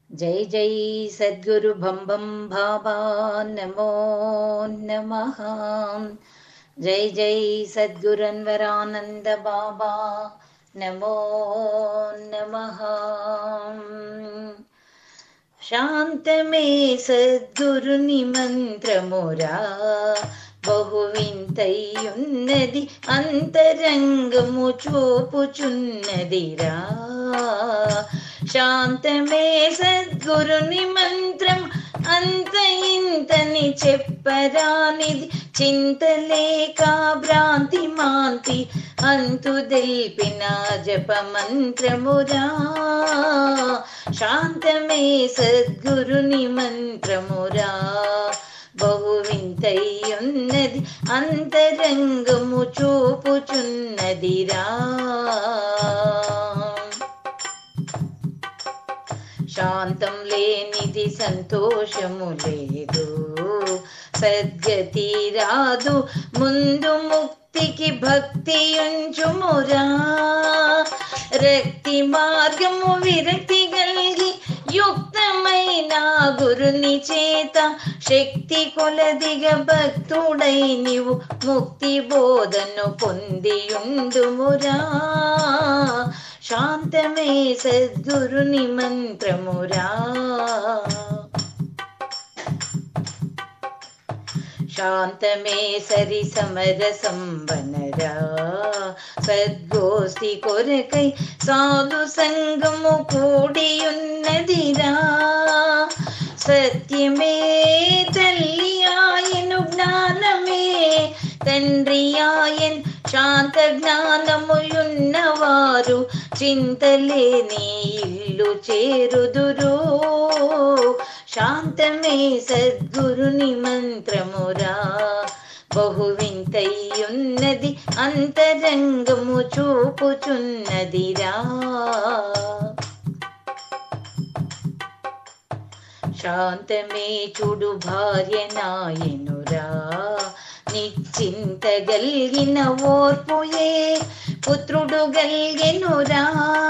జై జై సద్గురు భంబం బాబా నమో నమ జై జై సద్గురన్వరానంద బాబా నమో నమ శాంతమే సద్గురుని మంత్రమురా బహువింతయున్నది అంతరంగము చూపుచున్నదిరా శాంతమే సద్గురుని మంత్రం అంత ఇంతని చెప్పరానిది చింతలేక భ్రాంతి మాంతి అంతు తెలిపిన జప మంత్రమురా శాంతమే సద్గురుని మంత్రమురా బహు వింతయ్యున్నది అంతరంగము చూపుచున్నదిరా శాంతం లేనిది సంతోషము లేదు సద్గతి రాదు ముందు ముక్తికి భక్తి ఉంచుమురా రక్తి మార్గము విరక్తి కలిగి యుక్తమైన గురుని చేత శక్తి కొలదిగ భక్తుడై నీవు ముక్తి బోధను పొందియుండుమురా శాంతమే సద్గురుని మంత్రమురా శాంతమే సరి సమర సంబనరా సద్గోష్ఠి కొరకై సాధు సంగము కూడియున్నదిరా సత్యమే తల్లి ఆయను జ్ఞానమే తండ్రి ఆయన్ శాంత జ్ఞానములున్నవారు చింతలేని ఇల్లు చేరుదురు శాంతమే సద్గురుని మంత్రమురా బహు వింతయ్యున్నది అంతరంగము చూపుచున్నదిరా శాంతమే చూడు భార్య నాయనురా నిశ్చింత గల్గిన ఓర్పుయే పుత్రుడు గల్గెనురా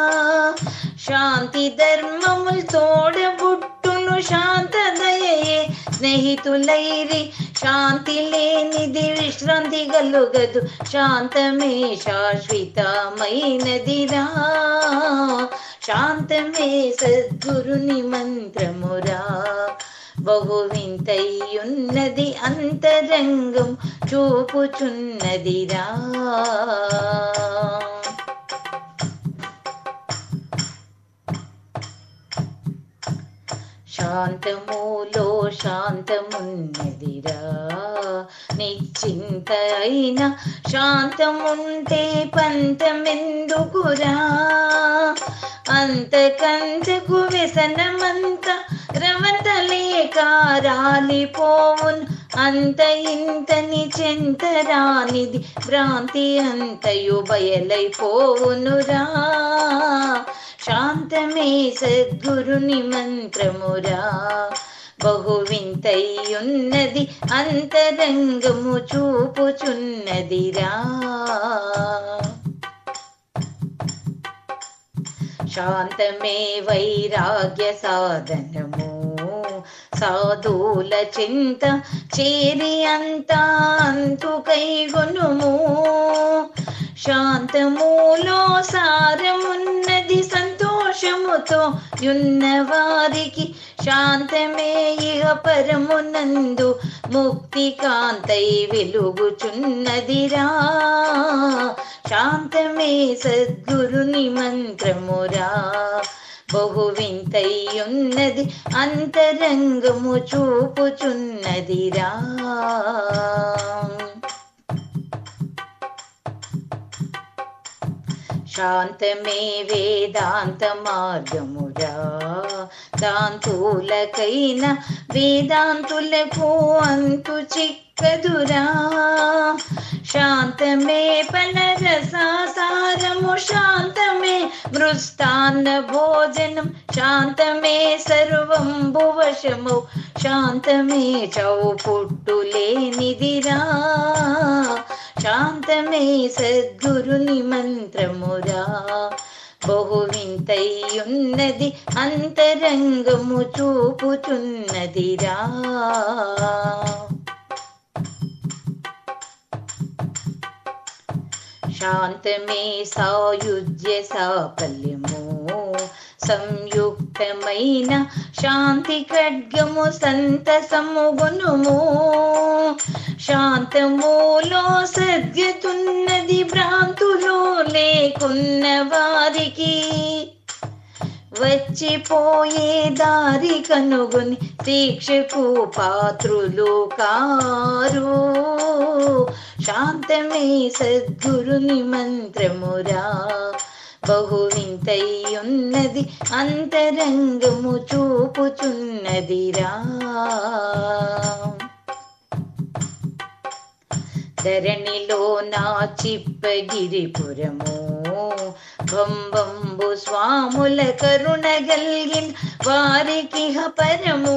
శాంతి ధర్మములు తోడబుట్టును శాంతదయే స్నేహితులైరి శాంతి లేనిది విశ్రాంతి గలుగదు శాంతమే శాశ్వతమైనదిరా శాంతమే సద్గురుని మంత్రమురా బహు వింతయ్యున్నది అంతరంగం చూపుచున్నదిరా శాంతములో శాంతమున్నదిరా నిశ్చింత అయిన శాంతముంటే పంతమెందుకురా అంతకంతకు వ్యసనమంత రవంతలేక రాలిపోవున్ అంత ఇంతని చెంతరానిది భ్రాంతి అంతయు బయలైపోవునురా శాంతమే సద్గురుని మంత్రమురా బహు వింతయ్యున్నది అంతరంగము చూపుచున్నదిరా శాంతమే వైరాగ్య సాధనము సాధుల చింత చేరి అంత అంతు కైగొనుము శాంతములో సారమున్నది సంతోషముతో యున్న వారికి శాంతమే ఇహ పరమునందు ముక్తి కాంతై వెలుగుచున్నదిరా శాంతమే సద్గురుని మంత్రమురా బహు వింతయ్యున్నది అంతరంగము చూపుచున్నదిరా శాంతమే వేదాంత మార్గమురా దాంతులకైన వేదాంతులకు అంతు చిక్కదురా శాంతమే పనరసారము శాంతమే మృష్టాన్న భోజనం శాంతమే సర్వంబు వశము శాంతమే చౌపుట్టులేనిదిరా శాంతమే సద్గురుని మంత్రమురా బహువింతయున్నది అంతరంగము చూపుచున్నదిరా శాంతమే సాయుధ్య సాఫల్యము సంయుక్తమైన శాంతి ఖడ్గము సంతసము గుణము శాంతములో సద్గతున్నది భ్రాంతులో లేకున్న వారికి వచ్చిపోయే దారి కనుగొని దీక్షకు పాత్రులు కారు శాంతమే సద్గురుని మంత్రమురా బహువింతయున్నది అంతరంగము చూపుచున్నదిరా ధరణిలో నా చిప్పగిరిపురము భంబంబు స్వాముల కరుణ గల్గిన వారికి పరము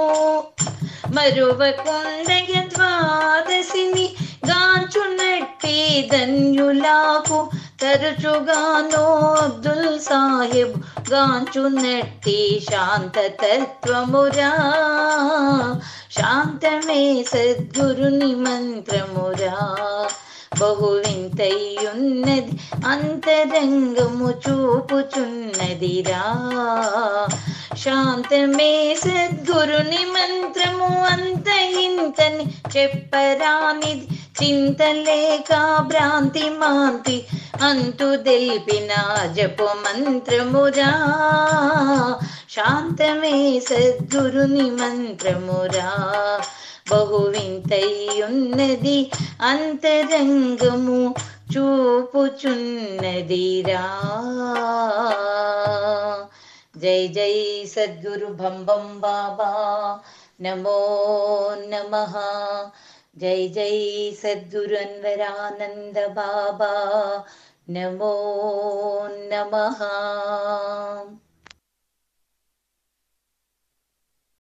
మరువకుండగ ద్వాదశిని గాంచునట్టి ధన్యులాకు తరచుగానో అబ్దుల్ సాహెబ్ గాంచునట్టి శాంత తత్వమురా శాంతమే సద్గురుని మంత్రమురా బహువింతయున్నది అంతరంగము చూపుచున్నదిరా శాంతమే సద్గురుని మంత్రము అంత ఇంతని చెప్పరానిది చింతలేక భ్రాంతి మాంతి అంతు తెలిపిన జపు మంత్రమురా శాంతమే సద్గురుని మంత్రమురా బహువింతయున్నది అంతరంగము చూపుచున్నదిరా జై జై సద్గురు భంబం బాబా నమో నమ జై జై సద్గురు అన్వరానంద బాబా నమో నమ